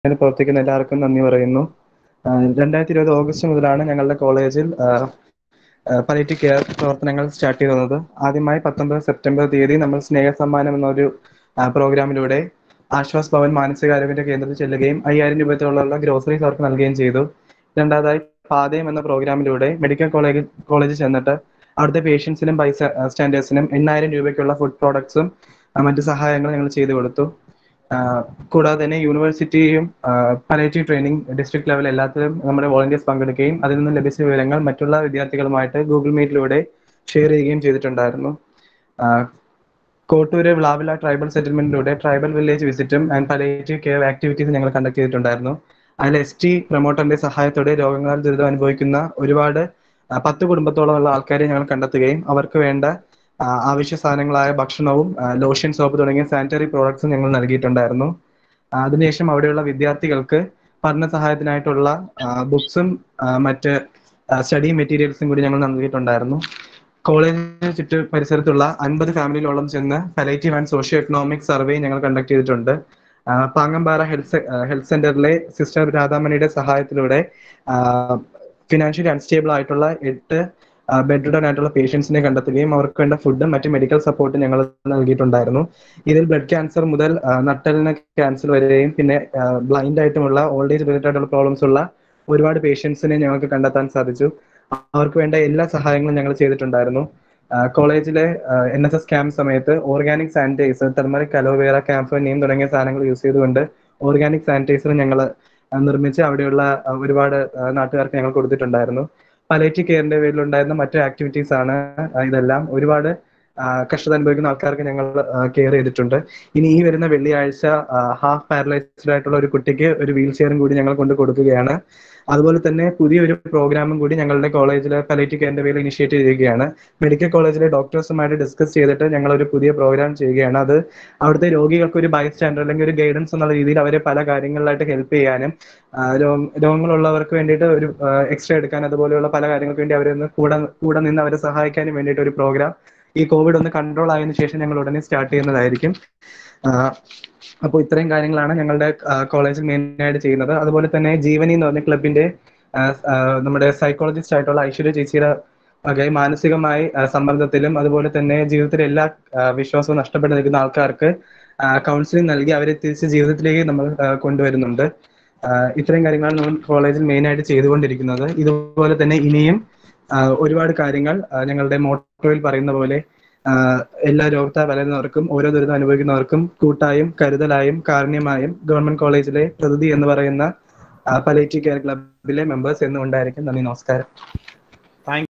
ഇതിന് പ്രവർത്തിക്കുന്ന എല്ലാവർക്കും നന്ദി പറയുന്നു രണ്ടായിരത്തി ഇരുപത് ഓഗസ്റ്റ് മുതലാണ് ഞങ്ങളുടെ കോളേജിൽ പലേറ്റീവ് കെയർ പ്രവർത്തനങ്ങൾ സ്റ്റാർട്ട് ചെയ്തത് ആദ്യമായി പത്തൊമ്പത് സെപ്റ്റംബർ തീയതി നമ്മൾ സ്നേഹ സമ്മാനം എന്നൊരു പ്രോഗ്രാമിലൂടെ ആശ്വാസ് ഭവൻ മാനസികാരോഗ്യ കേന്ദ്രത്തിൽ ചെല്ലുകയും അയ്യായിരം രൂപത്തോളമുള്ള ഗ്രോസറീസ് അവർക്ക് നൽകുകയും ചെയ്തു രണ്ടാമതായി പാതയം എന്ന പ്രോഗ്രാമിലൂടെ മെഡിക്കൽ കോളേജ് കോളേജിൽ ചെന്നിട്ട് അവിടുത്തെ പേഷ്യൻസിനും ബൈ സ്റ്റാൻഡേഴ്സിനും എണ്ണായിരം രൂപയ്ക്കുള്ള ഫുഡ് പ്രോഡക്ട്സും മറ്റു സഹായങ്ങളും ഞങ്ങൾ ചെയ്തു കൊടുത്തു കൂടാതെ തന്നെ യൂണിവേഴ്സിറ്റിയും പലേറ്റീവ് ട്രെയിനിങ് ഡിസ്ട്രിക്ട് ലെവൽ എല്ലാത്തിലും നമ്മുടെ വോളണ്ടിയേഴ്സ് പങ്കെടുക്കുകയും അതിൽ നിന്ന് ലഭിച്ച വിവരങ്ങൾ മറ്റുള്ള വിദ്യാർത്ഥികളുമായിട്ട് ഗൂഗിൾ മീറ്റിലൂടെ ഷെയർ ചെയ്യുകയും ചെയ്തിട്ടുണ്ടായിരുന്നു കോട്ടൂര് വിളാവില ട്രൈബൽ സെറ്റിൽമെന്റിലൂടെ ട്രൈബൽ വില്ലേജ് വിസിറ്റും ആൻഡ് പലേറ്റീവ് കെയർ ആക്ടിവിറ്റീസ് ഞങ്ങൾ കണ്ടക്ട് ചെയ്തിട്ടുണ്ടായിരുന്നു അതിൽ എസ് ടി പ്രൊമോട്ടറിന്റെ സഹായത്തോടെ രോഗങ്ങളാൽ ദുരിതം അനുഭവിക്കുന്ന ഒരുപാട് പത്ത് കുടുംബത്തോളമുള്ള ആൾക്കാരെ ഞങ്ങൾ കണ്ടെത്തുകയും അവർക്ക് വേണ്ട ആവശ്യ സാധനങ്ങളായ ഭക്ഷണവും ലോഷൻ സോപ്പ് തുടങ്ങിയ സാനിറ്ററി പ്രോഡക്ട്സും ഞങ്ങൾ നൽകിയിട്ടുണ്ടായിരുന്നു അതിനുശേഷം അവിടെയുള്ള വിദ്യാർത്ഥികൾക്ക് പഠന സഹായത്തിനായിട്ടുള്ള ബുക്സും മറ്റ് സ്റ്റഡി മെറ്റീരിയൽസും കൂടി ഞങ്ങൾ നൽകിയിട്ടുണ്ടായിരുന്നു കോളേജിന് ചുറ്റു പരിസരത്തുള്ള അൻപത് ഫാമിലിയിലോളം ചെന്ന് palliative and socio economic survey ഞങ്ങൾ കണ്ടക്ട് ചെയ്തിട്ടുണ്ട് പാങ്ങമ്പാറ ഹെൽത്ത് ഹെൽത്ത് സെന്ററിലെ സിസ്റ്റർ രാധാമണിയുടെ സഹായത്തിലൂടെ ഫിനാൻഷ്യലി അൺസ്റ്റേബിൾ ആയിട്ടുള്ള എട്ട് ബെഡ് റിഡൺ ആയിട്ടുള്ള പേഷ്യൻസിനെ കണ്ടെത്തുകയും അവർക്ക് വേണ്ട ഫുഡും മറ്റ് മെഡിക്കൽ സപ്പോർട്ടും ഞങ്ങൾ നൽകിയിട്ടുണ്ടായിരുന്നു ഇതിൽ ബ്ലഡ് ക്യാൻസർ മുതൽ നട്ടലിന് ക്യാൻസർ വരെയും പിന്നെ ബ്ലൈൻഡ് ആയിട്ടുമുള്ള ഓൾഡ് ഏജ് റിലേറ്റഡ് ആയിട്ടുള്ള പ്രോബ്ലംസ് ഉള്ള ഒരുപാട് പേഷ്യൻസിനെ ഞങ്ങൾക്ക് കണ്ടെത്താൻ സാധിച്ചു അവർക്ക് വേണ്ട എല്ലാ സഹായങ്ങളും ഞങ്ങൾ ചെയ്തിട്ടുണ്ടായിരുന്നു കോളേജിലെ എൻ എസ് എസ് ക്യാമ്പ് സമയത്ത് organic sanitizer turmeric aloe vera camp തുടങ്ങിയ സാധനങ്ങൾ യൂസ് ചെയ്തുകൊണ്ട് ഓർഗാനിക് സാനിറ്റൈസർ ഞങ്ങൾ നിർമ്മിച്ച് അവിടെയുള്ള ഒരുപാട് നാട്ടുകാർക്ക് ഞങ്ങൾ കൊടുത്തിട്ടുണ്ടായിരുന്നു പലേറ്റീവ് കെയറിന്റെ പേരിലുണ്ടായിരുന്ന മറ്റു ആക്ടിവിറ്റീസ് ആണ് ഇതെല്ലാം ഒരുപാട് കഷ്ടത അനുഭവിക്കുന്ന ആൾക്കാർക്ക് ഞങ്ങൾ കെയർ ചെയ്തിട്ടുണ്ട് ഇനി ഈ വരുന്ന വെള്ളിയാഴ്ച ഹാഫ് പാരലൈസ്ഡ് ആയിട്ടുള്ള ഒരു കുട്ടിക്ക് ഒരു വീൽ ചെയറും കൂടി ഞങ്ങൾ കൊണ്ട് കൊടുക്കുകയാണ് അതുപോലെ തന്നെ പുതിയൊരു പ്രോഗ്രാമും കൂടി ഞങ്ങളുടെ കോളേജിലെ പലേറ്റീവ് കെയറിന്റെ പേരിൽ ഇനിഷ്യേറ്റ് ചെയ്യുകയാണ് മെഡിക്കൽ കോളേജിലെ ഡോക്ടേഴ്സുമായിട്ട് ഡിസ്കസ് ചെയ്തിട്ട് ഞങ്ങൾ ഒരു പുതിയ പ്രോഗ്രാം ചെയ്യുകയാണ് അത് അവിടുത്തെ രോഗികൾക്ക് ഒരു ബൈ സ്റ്റാൻഡർ അല്ലെങ്കിൽ ഒരു ഗൈഡൻസ് എന്നുള്ള രീതിയിൽ അവരെ പല കാര്യങ്ങളിലായിട്ട് ഹെൽപ്പ് ചെയ്യാനും രോഗങ്ങളുള്ളവർക്ക് വേണ്ടിയിട്ട് ഒരു എക്സ്റേ എടുക്കാൻ അതുപോലെയുള്ള പല കാര്യങ്ങൾക്ക് വേണ്ടി അവരെ ഒന്ന് കൂടെ കൂടെ നിന്ന് അവരെ സഹായിക്കാനും വേണ്ടിയിട്ട് ഒരു പ്രോഗ്രാം ഈ കോവിഡ് ഒന്ന് കൺട്രോൾ ആയതിനു ശേഷം ഞങ്ങൾ ഉടനെ സ്റ്റാർട്ട് ചെയ്യുന്നതായിരിക്കും അപ്പോൾ ഇത്രയും കാര്യങ്ങളാണ് ഞങ്ങളുടെ കോളേജിൽ മെയിൻ ആയിട്ട് ചെയ്യുന്നത് അതുപോലെ തന്നെ ജീവനി എന്ന് പറഞ്ഞ ക്ലബിന്റെ നമ്മുടെ സൈക്കോളജിസ്റ്റ് ആയിട്ടുള്ള ഐശ്വര്യ ചേച്ചിയുടെ വകെ മാനസികമായി സമ്മർദ്ദത്തിലും അതുപോലെ തന്നെ ജീവിതത്തിലെ എല്ലാ വിശ്വാസവും നഷ്ടപ്പെട്ട് നിൽക്കുന്ന ആൾക്കാർക്ക് കൗൺസിലിംഗ് നൽകി അവരെ തിരിച്ച് ജീവിതത്തിലേക്ക് നമ്മൾ കൊണ്ടുവരുന്നുണ്ട് ഇത്രയും കാര്യങ്ങളാണ് നമ്മൾ കോളേജിൽ മെയിൻ ആയിട്ട് ചെയ്തുകൊണ്ടിരിക്കുന്നത് ഇതുപോലെ തന്നെ ഇനിയും ഒരുപാട് കാര്യങ്ങൾ ഞങ്ങളുടെ മോട്ടോയിൽ പറയുന്ന പോലെ എല്ലാ രോഗത്താൽ വലരുന്നവർക്കും ഓരോ ദുരിതം അനുഭവിക്കുന്നവർക്കും കൂട്ടായും കരുതലായും കാരുണ്യമായും ഗവൺമെന്റ് കോളേജിലെ പ്രതിനിധി എന്ന് പറയുന്ന പലേറ്റീവ് കെയർ ക്ലബിലെ മെമ്പേഴ്സ് എന്നും ഉണ്ടായിരിക്കും നന്ദി നമസ്കാരം